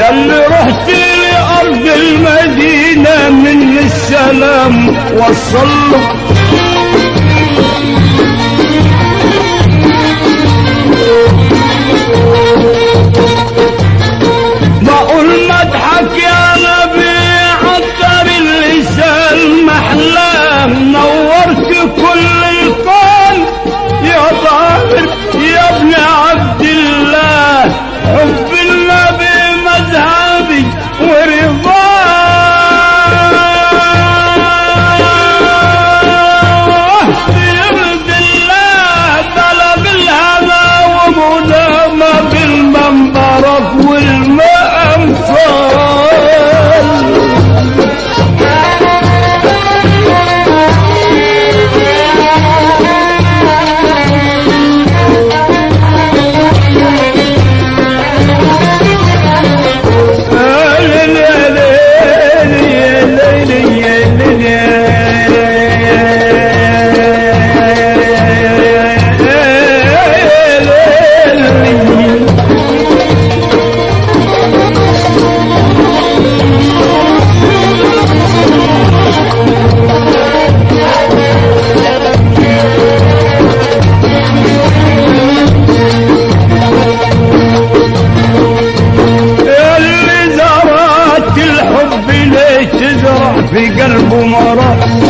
اللي رحت لأرض المدينة من السلام وصله بقول مضحك يا نبي عطر اللسان محلام نورت كل الكون يا ظاهر يا ابن عبد الله حب النبي مذهبي ورضاه بيرضي الله طلب الهوى ومدامة بالمنبرك والمأمصار اللي زرعت الحب ليه تزرع في قلبه مرض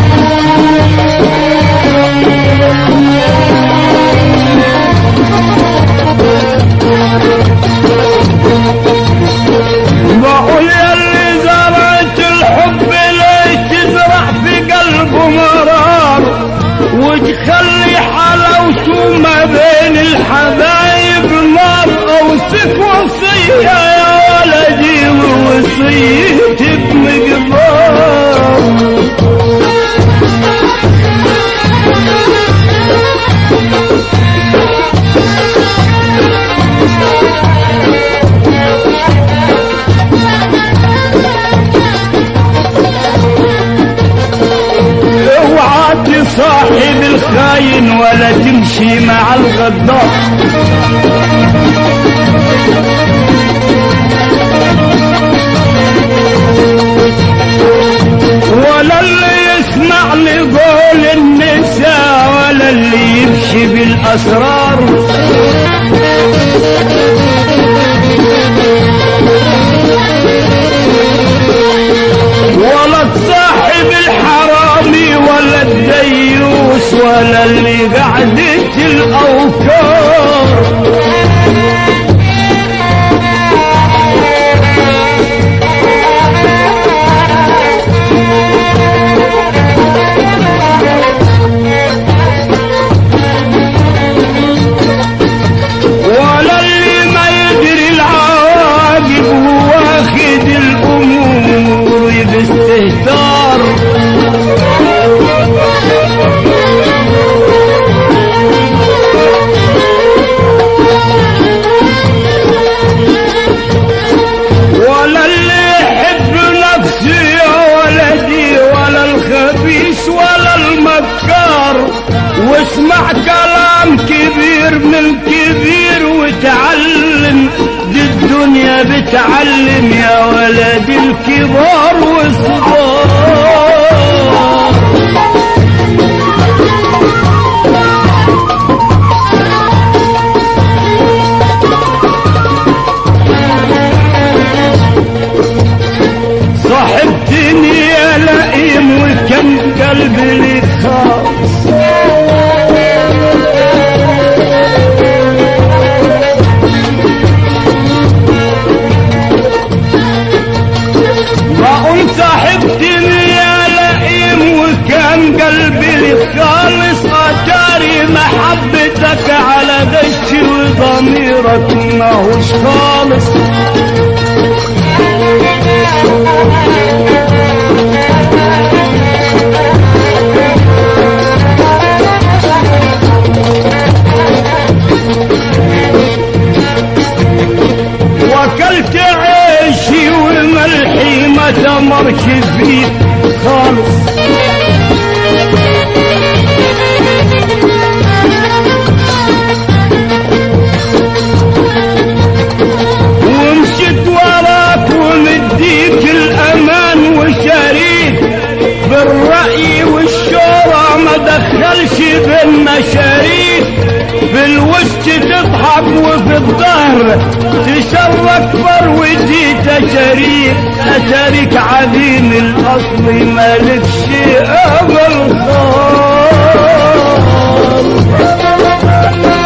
بقول يا اللي زرعت الحب ليه تزرع في قلبه مرار وتخلي حلاوته ما بين الحبايب نار اوصف وصية يا ولدي ووصيتي بمقدار اوعى تصاحب الخاين ولا تمشي مع الغدار ولا اللي يسمع لقول النساء ولا اللي يمشي بالاسرار ولا تصاحب الحرامي ولا الديوس ولا اللي قعدت الاوكار ولا اللي ما يدري العواقب واخد الامور باستهتار ولا اللي يحب نفسه يا ولدي ولا الخبيث ولا المكار واسمع كلام كبير من كبير وتعلم دي الدنيا بتعلم يا ولدي الكبار والصغار صاحبتني يا لئيم وكم قلبي لي خاص بقول صاحبتني يا لئيم وكان قلبي لي خالص اتاري محبتك على غشي وضميرك ماهوش خالص وكلت عيشي وملحي ما تمرش فيه خالص ومشيت ورا تشرك فروتي تشريك تشريك عديم الأصل مالك شيء أمل خاص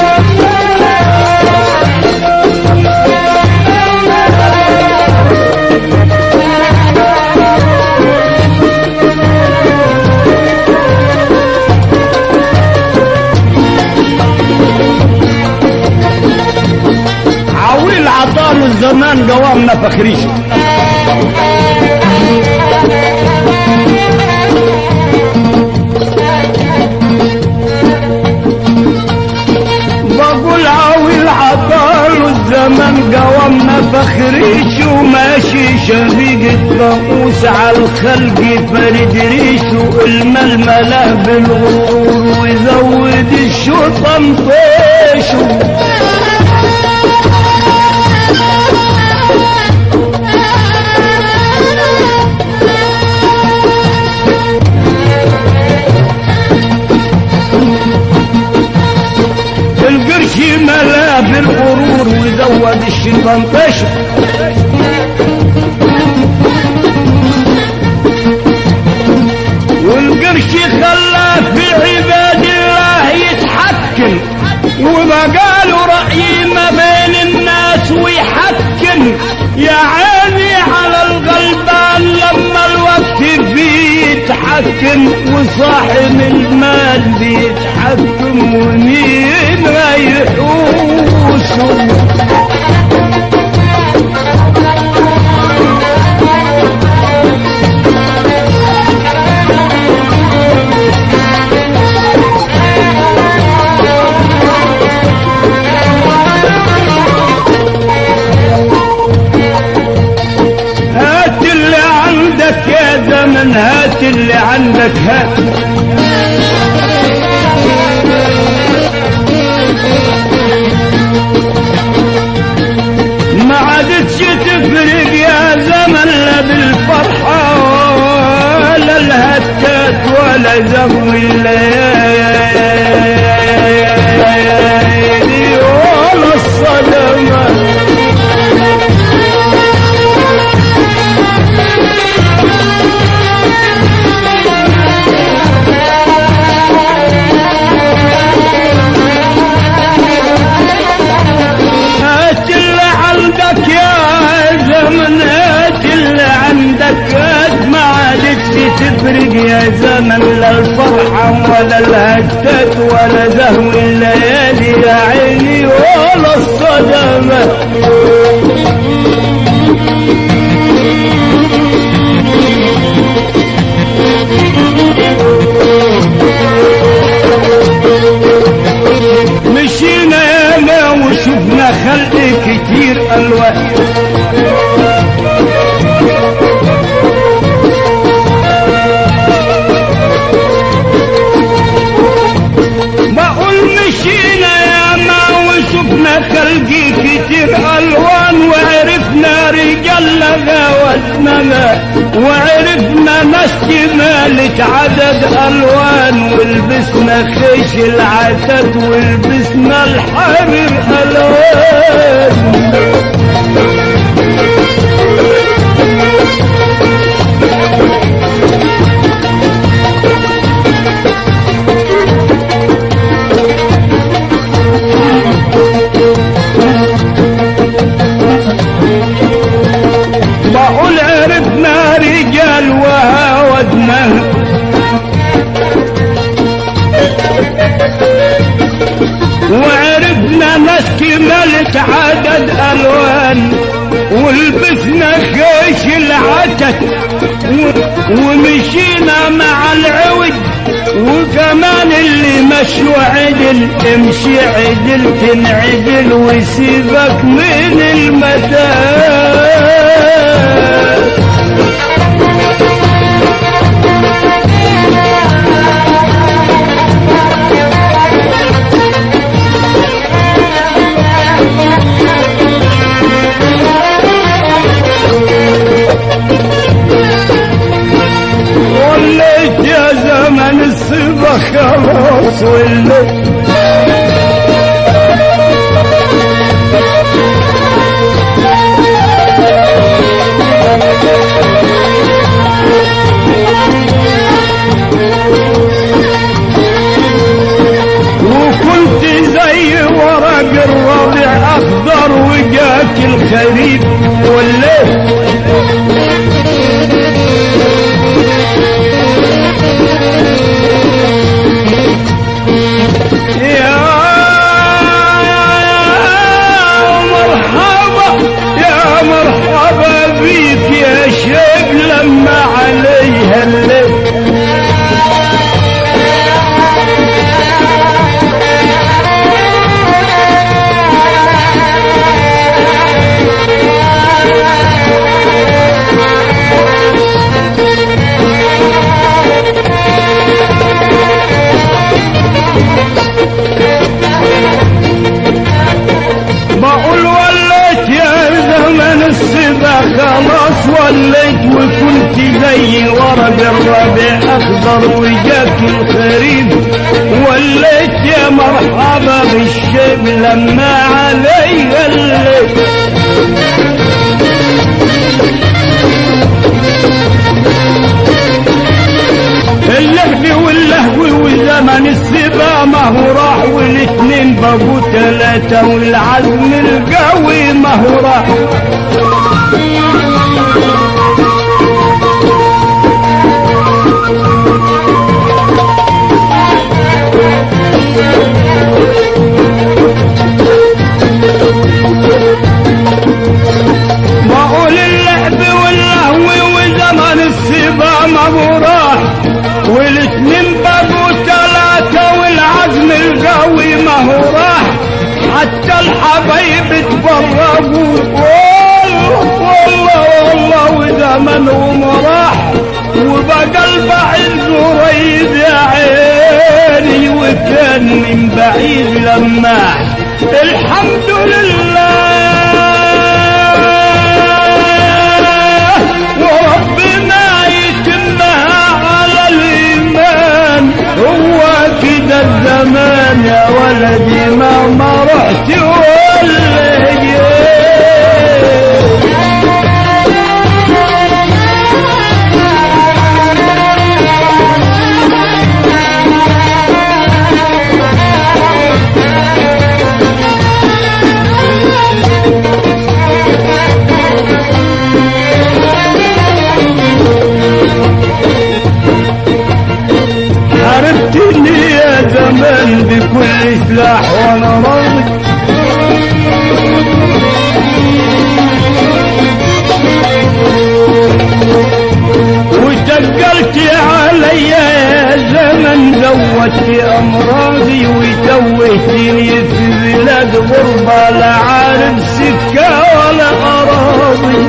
عويل عطال الزمان قوامنا فخريش بقول عويل عطال الزمان قوامنا فخريش وماشي شفيق الطقوس على الخلق فرد ريشه الململة بالغرور ويزود الشطم طيشه القرش ملا بالغرور وزود الشيطان طشه والقرش خلاه في عباد الله يتحكم وما قالوا رأيي ما بين الناس ويحكم يا عيني على الغلبان لما الوقت بيتحكم وصاحب المال بيتحكم ومين يحوسه هات اللي عندك يا زمن هات اللي عندك هات ما عادتش تفرق يا زمن لا بالفرحة ولا الهتات ولا زهو الليالي ولا الصدمات هات اللي عندك يا زمن هات اللي عندك هات ما عادتش تفرق يا زمن لا الفرحة ولا الهتات ولا زهو الليالي يا عيني ولا الصدمة مشينا ياما وشفنا خلق كتير الوان بقول مشينا ياما وشفنا خلق كتير الوان وعرفنا رجال غاوتنا وعرفنا ناس مالك عدد الوان ولبسنا خيش العتاد ولبسنا الحرير الوان بقول عرفنا رجال وهاودنا وعرفنا ناس كملت عدد الوان ولبسنا خيش العتد و- ومشينا مع العود وكمان اللي مشوا عدل امشي عدل تنعدل ويسيبك من المدار وليت يا زمن الصبا خلاص وليت بالربيع اخضر وجاك الخريف وليت يا مرحبا بالشيب لما علي الليل اللهب واللهو وزمن السبا ما هو راح والاتنين بقوا تلاتة والعزم القوي ما هو راح بقول اللعب واللهو وزمن السبا ما هو راح والاتنين بقوا تلاتة والعزم القوي ما هو راح حتى الحبايب تفرقوا والله والله والله وزمنهم راح وبقى البعيد قريب يا عيني وكان من بعيد لماح الحمد لله وربنا يتمها على الإيمان هو كده الزمان يا ولدي ما ما رحت ولا جيت حاربتني يا زمان بكل سلاح وانا راضي وتقلت علي يا زمن زودت امراضي وتوهتني في بلاد غربة لا عارف سكة ولا اراضي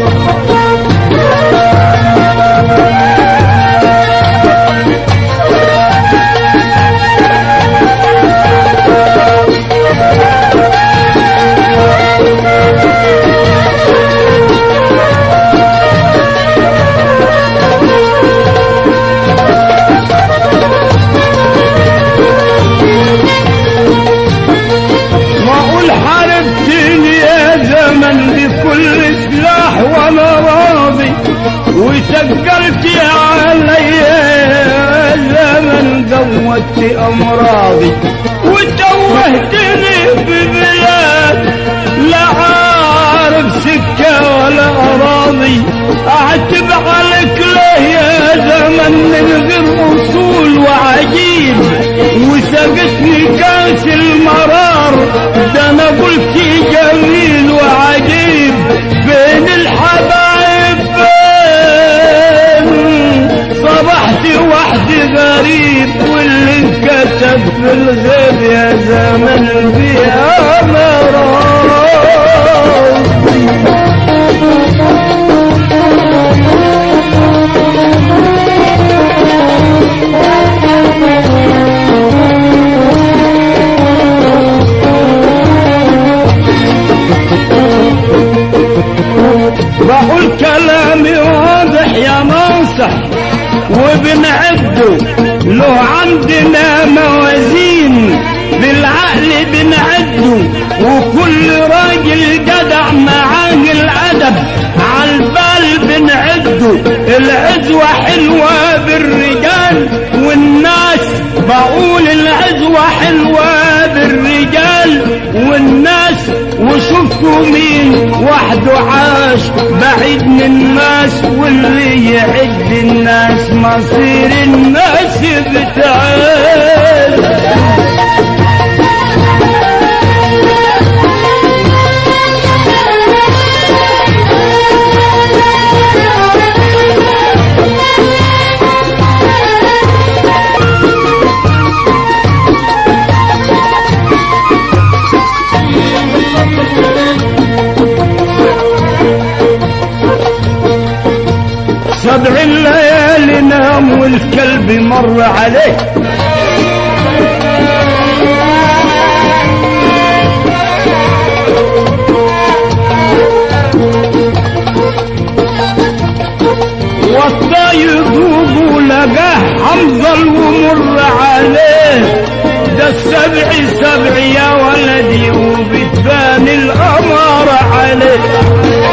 معقول حاربتني يا زمن بكل سلاح وانا راضي وثقلت علي يا زمن زودت امراضي وتوهتني ببلاد لا عارف سكه ولا اراضي اعتب عليك له يا زمن من غير اصول وعجيب وسقتني كاس المرار ده انا قلت جميل وعجيب بين الحبايب بين صبحت وحدي غريب واللي انكتب في الغيب يا زمن فيها مرار بقول كلامي واضح يا ناصح وبنعده له عندنا موازين بالعقل بنعده وكل راجل جدع معاه الادب عالبال بنعده العزوة حلوة بالرجال والناس بقول العزوة حلوة بالرجال والناس وشفتوا مين وحده عاش بعيد من الناس واللي يعد الناس مصير الناس بتعال سبع الليالي نام والكلب مر عليه وطا يذوب لقاه حمزل ومر عليه ده السبع سبع يا ولدي وبتبان القمر عليه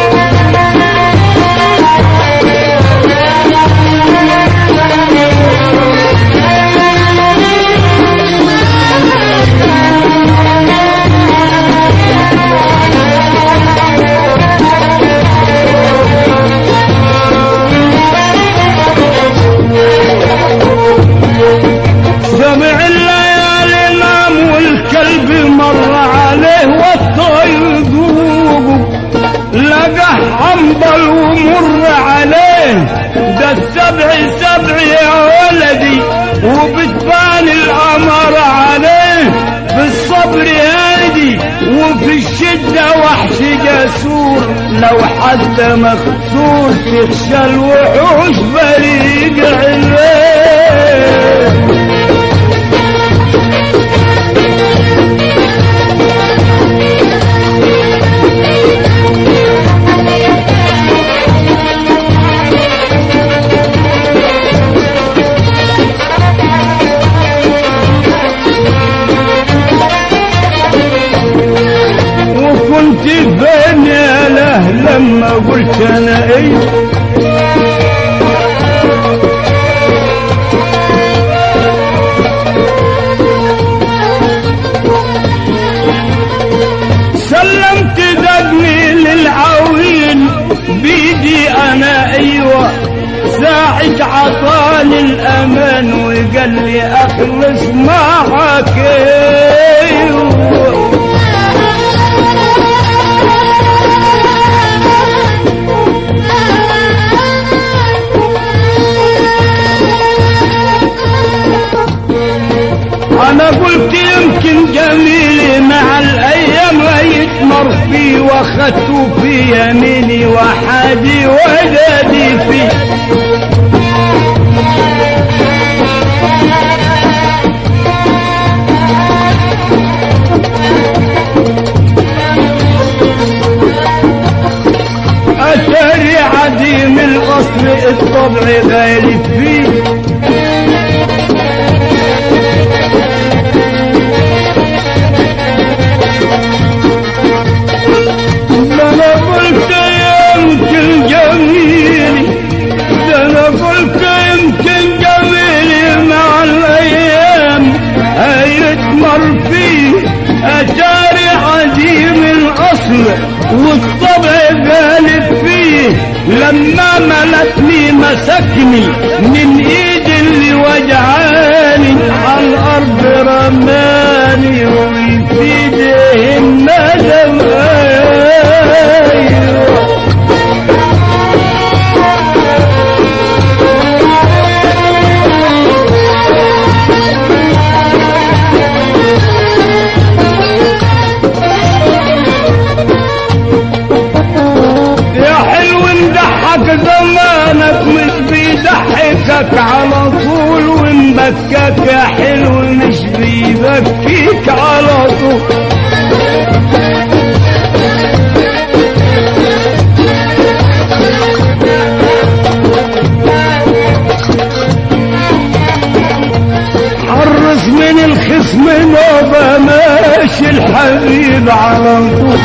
سمع الليالي نام والكلب مر عليه والطير ذوبه لقى حنبل ومر عليه ده السبع سبع يا ولدي وبتبان القمر عليه بالصبر هادي وفي الشدة وحش جسور لو حتى مخسور تخشى الوحوش بريق عليه وكنت فين يا له لما قلت انا ايه سلمت دقني للعوين بيدي انا ايوه ساعد عطاني الامان وقال لي اخلص معك ايوه انا قلت يمكن جميلي مع الايام هيتمر فيه واخدته في يميني وحادي ودادي فيه اتاري عديم الاصل الطبع غالب فيه ده انا قلت يمكن جميلي ده انا قلت يمكن جميلي مع الايام هيتمر فيه اتاري عديم الاصل والطبع غالب فيه لما ملتني مسكني من ايد اللي وجعاني على الارض رماني وفي ايديه الندم أيوه يا حلو مضحك زمانك مش بيضحكك على طول ومبكك يا حلو مش بيبكيك على طول حرص من الخصم نوبة ماشي الحبيب على طول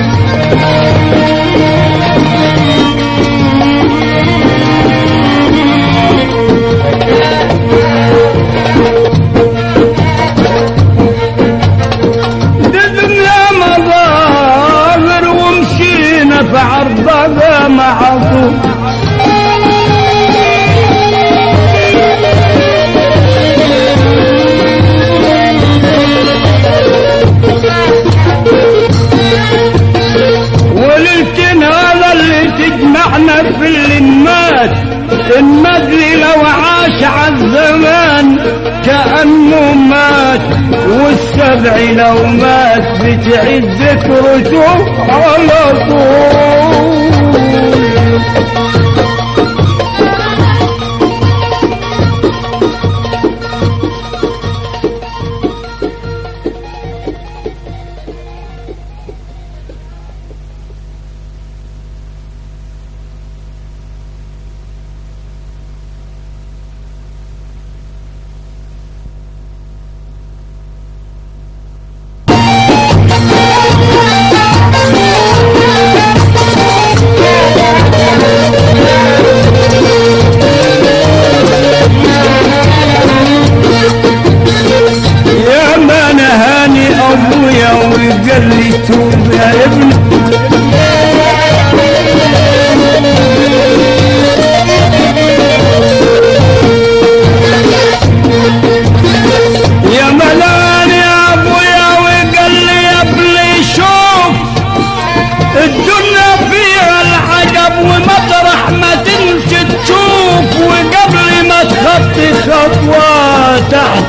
دي دنيا مظاهر ومشينا في عرضها مع طول ولكن هذا اللي تجمعنا في اللمات النجل لو عاش عالزمان كأنه مات والسبع لو مات بتعيد ذكرته على طول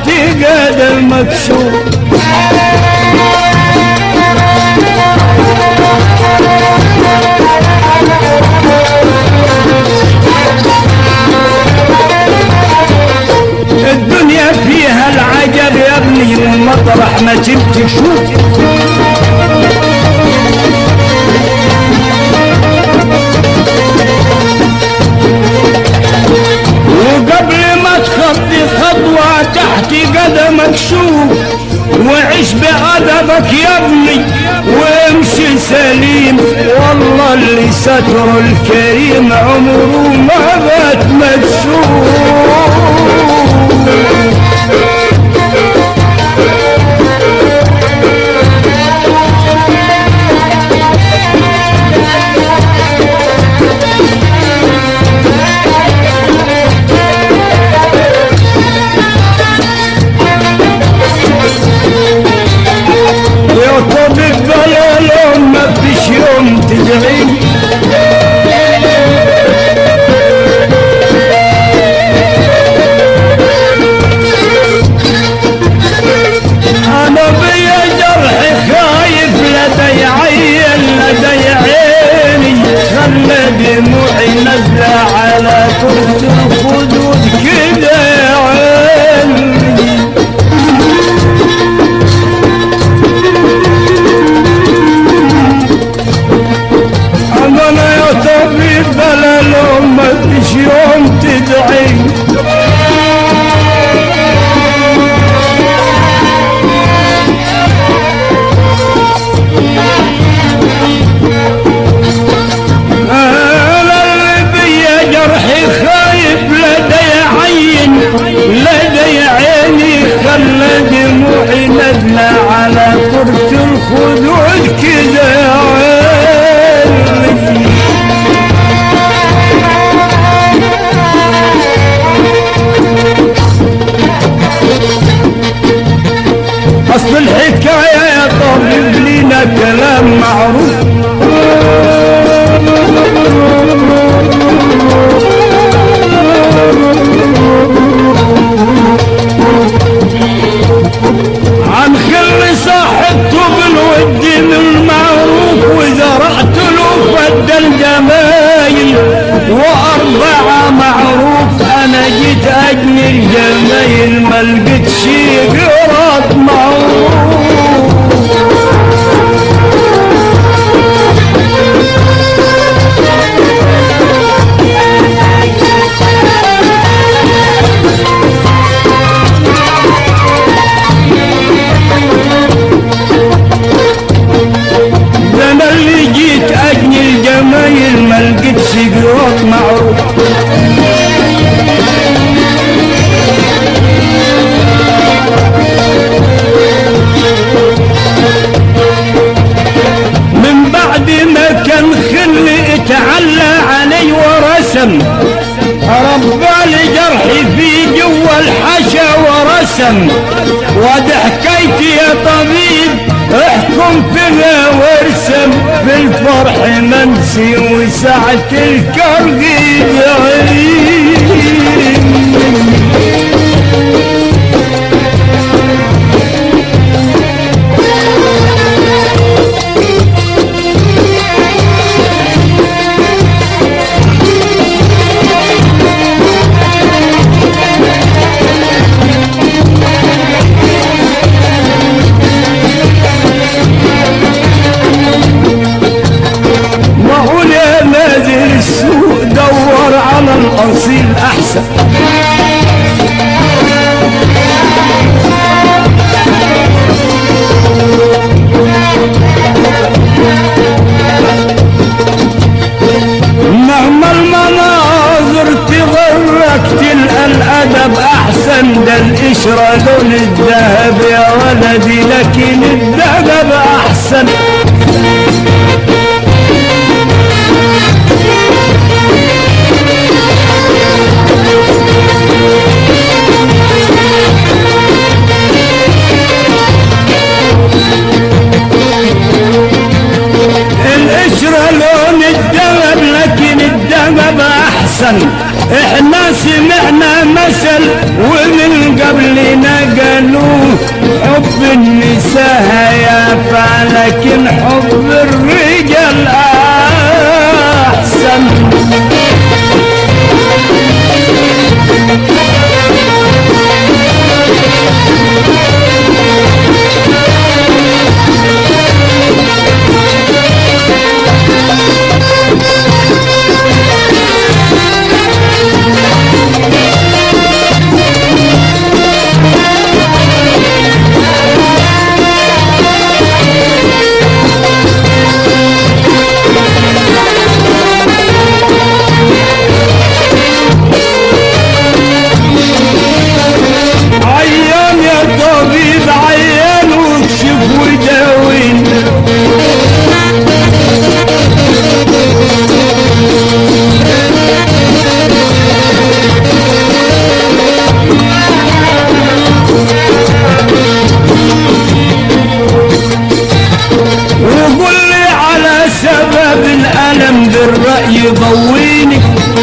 اعتقاد المكشوف الدنيا فيها العجب يا ابني ومطرح ما جبت شوف وقبل ما تخطي خطوة تحت قدمك شوف وعيش بأدبك يا ابني وامشي سليم والله اللي ستر الكريم عمره ما بات مكشوف يا طبيب بلا ما فيش يوم تدعي انا بيا جرح خايف لدي عين لدي عيني خلى دموعي نزله على كرة الخدود كده يا عيني أنا يا طبيب بلا لوم ما فيش يوم تدعي أنا اللي بيا جرحي خايف لدي عين لدي عيني خلى دموعي نزلة على كرة الخدود كده يا عيني أصل الحكاية يا طبيب لينا كلام معروف عن خل صاحبته بالود من المعروف وزرعت له فد الجمايل وأربعة معروف أنا جيت أجني الجمايل ما لقيتش قرط معروف ده انا اللي جيت اجني الجمايل ما لقيتش قرط معروف من بعد ما كان خلي اتعلى علي ورسم ربى جرحي في جوا الحشا ورسم واد حكايتي يا طبيب احكم فيها وارسم في الفرح منسي وساعة الكرب يعين وقول يا نازل السوق دور على الاصيل احسن مهما المناظر تغرك تلقى الادب احسن ده القشرة لون الذهب يا ولدي لكن الذهب احسن القشرة لون الذهب لكن الذهب احسن احسن احنا سمعنا مثل ومن قبلنا قالوا حب النساء هيافع لكن حب الرجال احسن عيان يا طبيب عيان واكشف وداوين وقل لي على سبب الألم بالرأي ضويني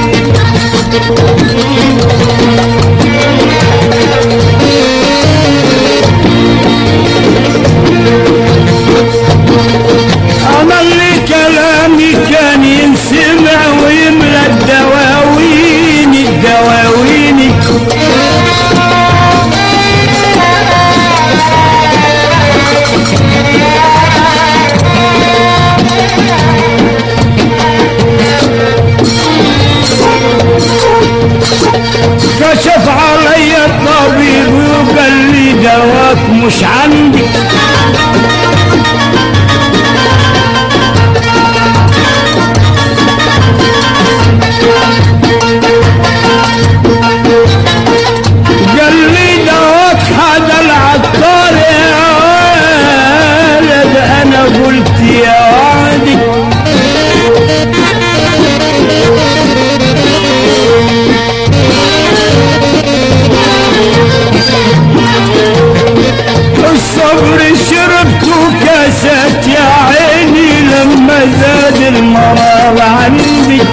أنا اللي كلامي كان ينسمع ويملى الدواوين الدواوين كشف علي الطبيب وقال لي دواك مش عندي قال لي دواك حدا العطار يا ولد انا قلت يا وعدي الصبر شربت كاسات يا عيني لما زاد المرار عندي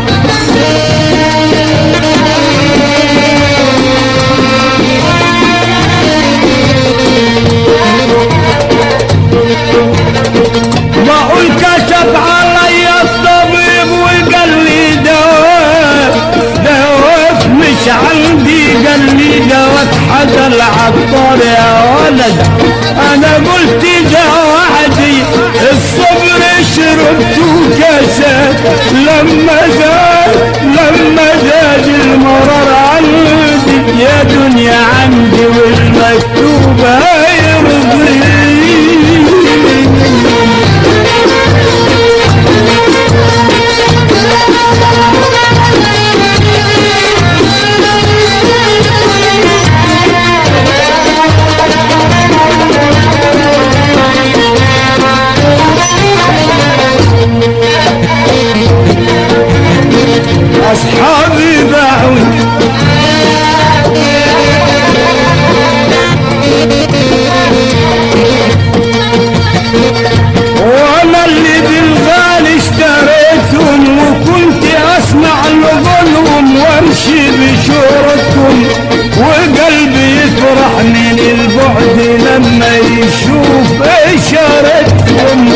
بقول كشف علي الطبيب وقال لي دواء دواء مش عندي قال لي دواء حدا العطار يا ولد انا قلت ده وحدي الصبر شربت كاسات لما زاد لما زاد المرار عندي يا دنيا عندي والمكتوب هيرضيني أصحابي باعوني وانا اللي بالغالي اشتريتهم وكنت اسمع لغنهم وامشي بشورتهم وقلبي يفرح من البعد لما يشوف اشارتهم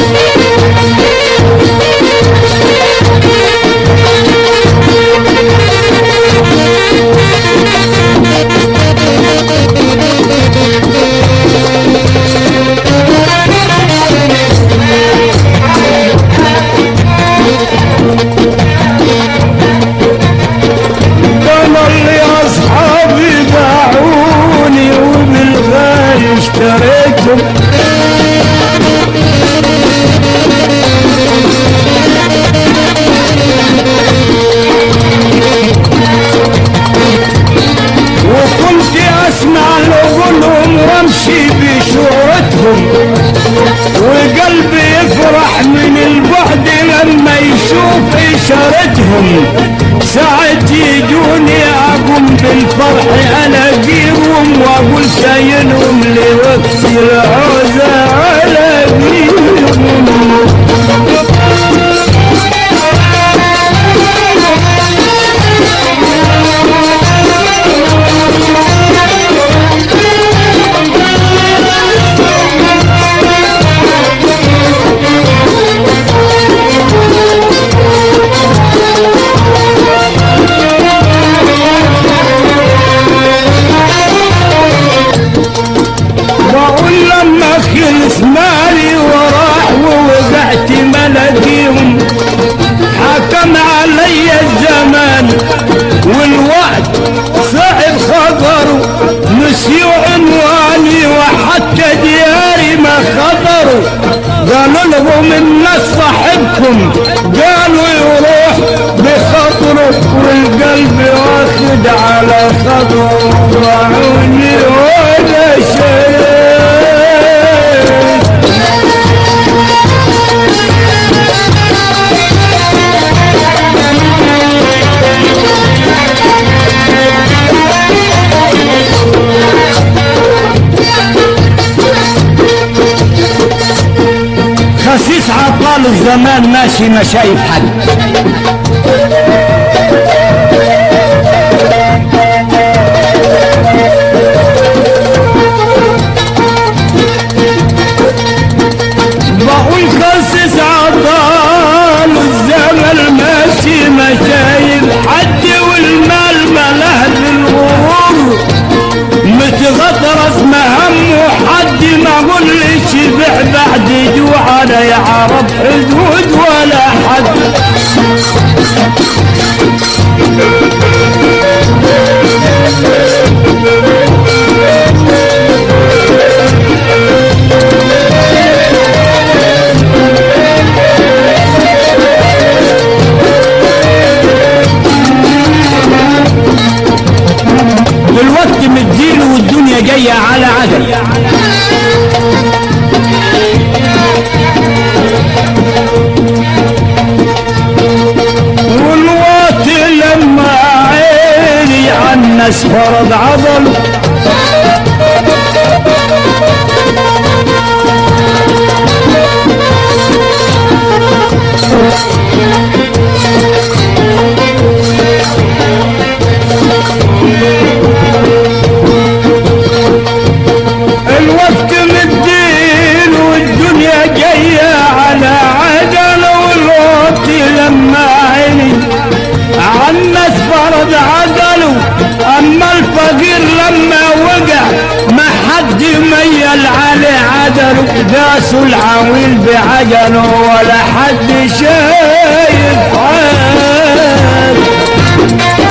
انا اللي اصحابي باعوني وبالغالي اشتريتهم وكنت اسمع لغنهم وامشي بشورتهم وقلبي يفرح من البعد لما يشوف اشارتهم ساعة يجوني اقوم بالفرح الاقيهم واقول شايلهم لوقت العوزة الاقيهم قالوا لهم الناس صاحبكم قالوا يروح بخاطره والقلب واخد على خاطره وعوني ولا شيء خسيس عطال الزمان ماشي ما شايف حد بقول خسيس عطال الزمان ماشي ما شايف حد والمال ملاه بالغرور متغطرس مهم وحد ما قولش بيع بعد جوع لا يعرف حدود ولا حد والوقت مديله والدنيا جاية على عجل والوقت لما عيني عالناس فرض عضل الوقت مدين والدنيا جاية على عجل والوقت لما عيني عالناس فرض عدله اما الفقير لما وقع ما حد ميل عليه عدله داسوا العويل بعجله ولا حد شايف حاله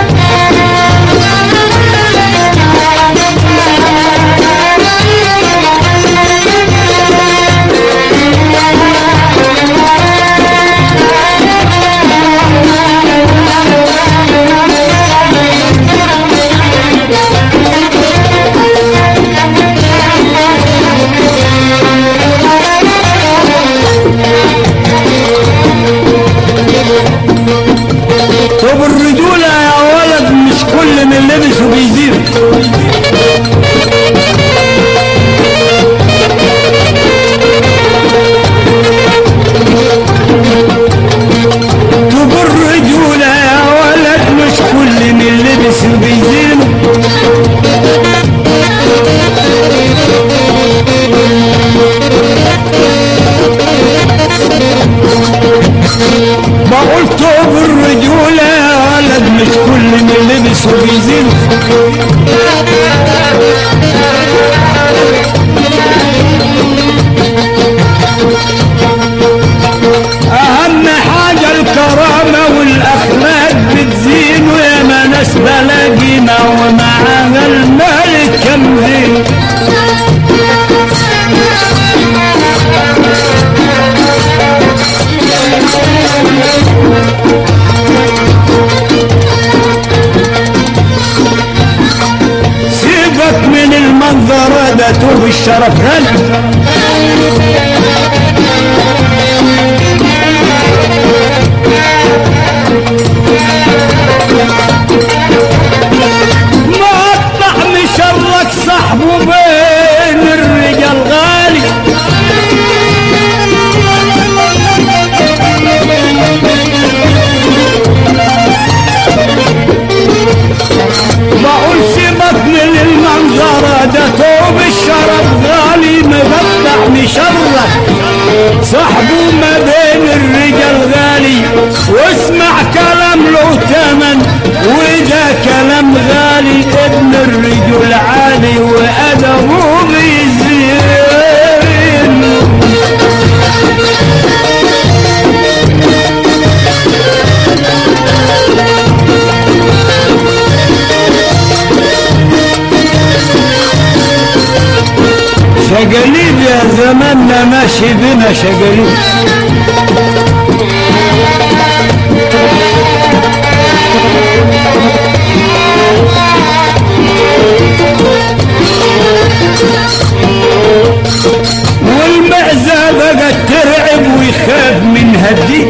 طب الرجولة يا ولد مش كل من لبسه بيزيد طب الرجولة يا ولد مش كل من لبسه بيزيد بقول طب الرجولة يا ولد مش كل من لبسه بيزيد أهم حاجة الكرامة والأخلاق بتزين ويا ناس بلاقينا ومعاها الملك كم زين سيبك من المنظر ده توب الشرف غني ما اطلع مشرك صاحبه بين الرجال غالي بقول سيبك من المنظرة ده توب الشرف غالي مفتح مشرف صاحبه ما بين الرجال غالي واسمع كلام له تمن وده كلام غالي ابن الرجل عالي وادبه بيزين شقليب يا زماننا ماشي بنا شقليب والمعزة بقت ترعب ويخاف من هدي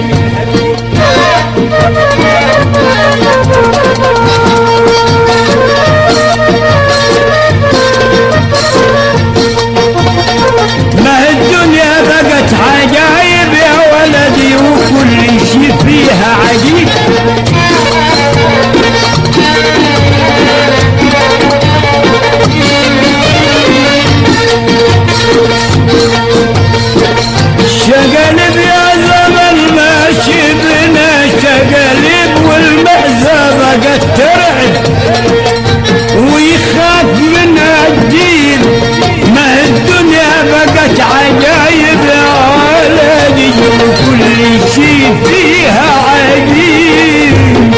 ما هي الدنيا بقت عجايب يا ولدي وكل شي فيها عجيب شقلب يا زمن ماشي بنا شقلب والمعزة بقت ترعب ويخاف منها الدين ما هي الدنيا بقت عجايب يا ولدي وكل شي فيها عجيب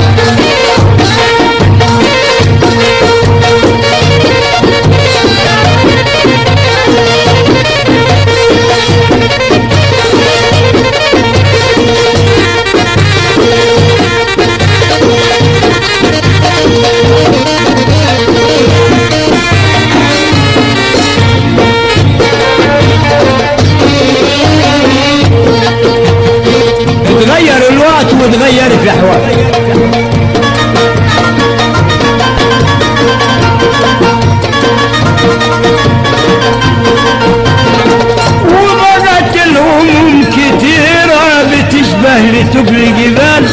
تغير الوقت وتغير الاحوال وبقت الهموم كتيرة بتشبه لتبل جبال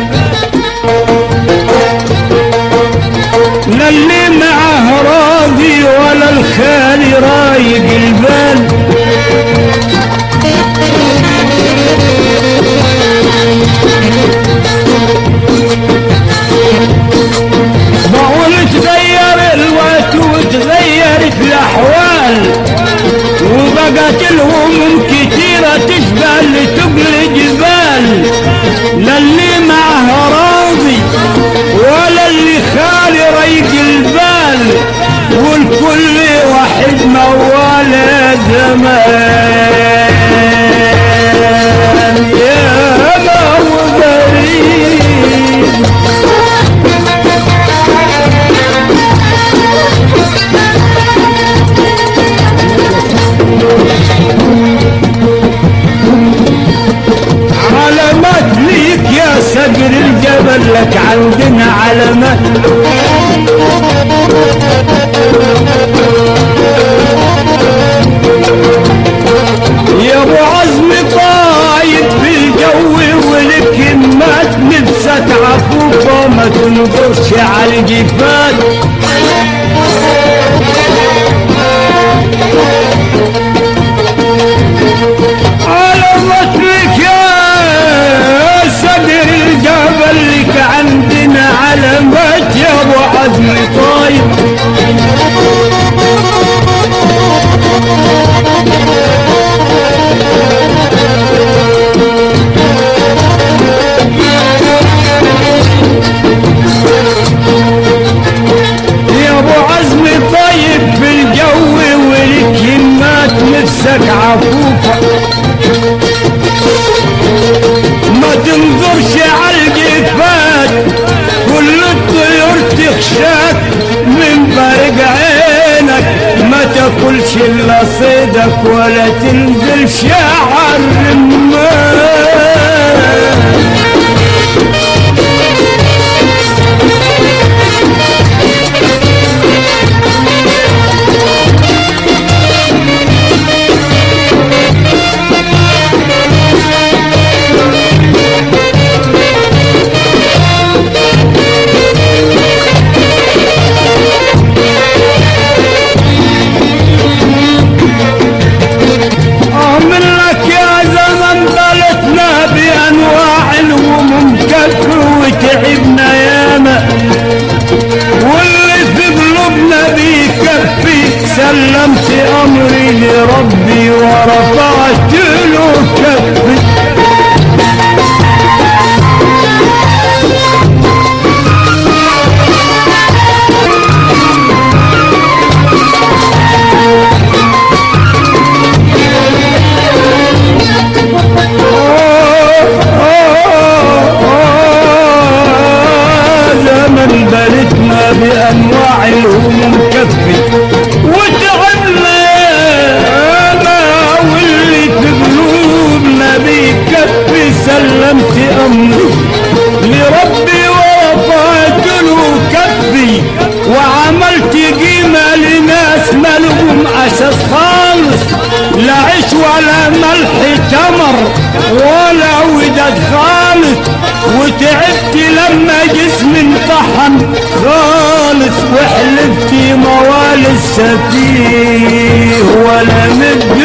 لا اللي معاه راضي ولا الخالي رايق البال بقول تغير الوقت وتغيرت الاحوال وبقت الهموم كتيرة تشبه لتقل جبال لا اللي معه راضي ولا اللي خالي ريق البال والكل واحد موال زمان يا مواليد علامات ليك يا صقر الجبل لك عندنا علامات يا ابو عزم طايب في الجو ولك همات نفسك عفوفه ما تنظرش على الجفات على مترك يا صدر الجبل لك عندنا علامات يا ابو عزم طايب يا ابو عزم طيب في الجو ولك همات نفسك عفوفه ما تنظرش على الجفات كل الطيور تخشاك من برق عينك ما تاكلش الا صيدك ولا تنزلش على الرمال أعمل لك يا زمن ضلتنا بأنواع الهموم كفر وتعبنا ياما واللي في قلوبنا بيكفي سلمت أمري لربي ورفعت له كفي وصبرنا بأنواع الهموم كفي وتعبنا أنا واللي في قلوبنا بيكفي سلمت أمري لربي ووفيت له كفي وعملت قيمة لناس مالهم أساس خالص لا عيش ولا ملح تمر ولا وداد خالص وتعبت لما جسمي انطحن خالص وحلفت موال السفيه ولا مد